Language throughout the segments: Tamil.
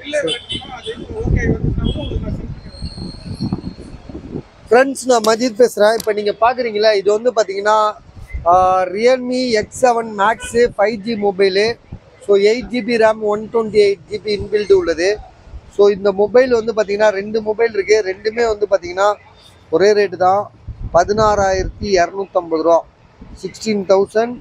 இல்லை வேணுமா அது ஓகே வந்துச்சுன்னா உங்களுக்கு நான் சென்ட் பண்ணிடுறேன் ஃப்ரெண்ட்ஸ் நான் மஜித் பேசுகிறேன் இப்போ நீங்கள் பார்க்குறீங்களா இது வந்து பார்த்தீங்கன்னா Realme X seven max five G mobile so eight GB RAM one twenty eight GB inbuilt உள்ளது ஸோ இந்த மொபைல் வந்து பார்த்தீங்கன்னா ரெண்டு மொபைல் இருக்குது ரெண்டுமே வந்து பார்த்தீங்கன்னா ஒரே ரேட்டு தான் பதினாறாயிரத்தி இரநூத்தம்பது ரூபா sixteen thousand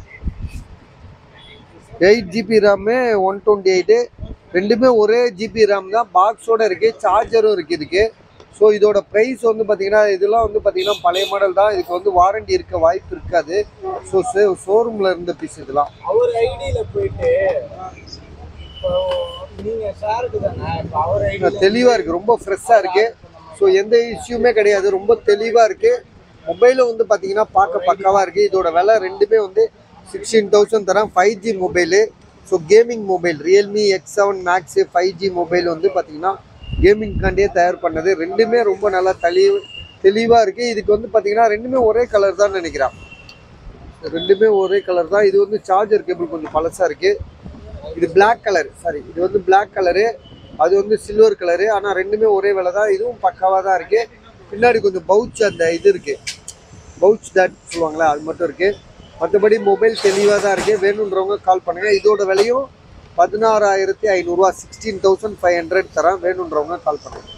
eight GB RAM one twenty eight ரெண்டுமே ஒரே ஜிபி ரேம் தான் பாக்ஸோட இருக்குது சார்ஜரும் இருக்குது இதுக்கு ஸோ இதோட ப்ரைஸ் வந்து பார்த்தீங்கன்னா இதெல்லாம் வந்து பார்த்தீங்கன்னா பழைய மாடல் தான் இதுக்கு வந்து வாரண்டி இருக்க வாய்ப்பு இருக்காது ஸோ ஷோரூமில் இருந்த பீஸ் இதெல்லாம் அவர் ஐடியில போயிட்டு இப்போ நீங்க சாருக்கு தானே இப்போ அவர் ஐடியில தெளிவாக இருக்குது ரொம்ப ஃப்ரெஷ்ஷாக இருக்குது ஸோ எந்த இஷ்யூமே கிடையாது ரொம்ப தெளிவாக இருக்குது மொபைலும் வந்து பார்த்தீங்கன்னா பார்க்க பக்காவாக இருக்குது இதோட விலை ரெண்டுமே வந்து சிக்ஸ்டீன் தௌசண்ட் தரேன் five G mobile so gaming mobile Realme X seven max five G mobile வந்து பார்த்தீங்கன்னா கேமிங்காண்டியே தயார் பண்ணது ரெண்டுமே ரொம்ப நல்லா தெளிவு தெளிவாக இருக்குது இதுக்கு வந்து பார்த்தீங்கன்னா ரெண்டுமே ஒரே கலர் தான் நினைக்கிறேன் ரெண்டுமே ஒரே கலர் தான் இது வந்து சார்ஜர் கேபிள் கொஞ்சம் பழசாக இருக்குது இது Black கலர் சாரி இது வந்து Black கலரு அது வந்து சில்வர் கலரு ஆனால் ரெண்டுமே ஒரே விலை தான் இதுவும் பக்காவாக தான் இருக்குது பின்னாடி கொஞ்சம் பவுச் அந்த இது இருக்குது பவுச் தட் சொல்லுவாங்களே அது மட்டும் இருக்குது மற்றபடி மொபைல் தெளிவாக தான் இருக்குது வேணுன்றவங்க கால் பண்ணுங்கள் இதோட விலையும் பதினாறாயிரத்தி ஐநூறுரூவா சிக்ஸ்டீன் தௌசண்ட் ஃபைவ் ஹண்ட்ரட் தரேன் வேணுன்றவங்க கால் பண்ணுங்கள்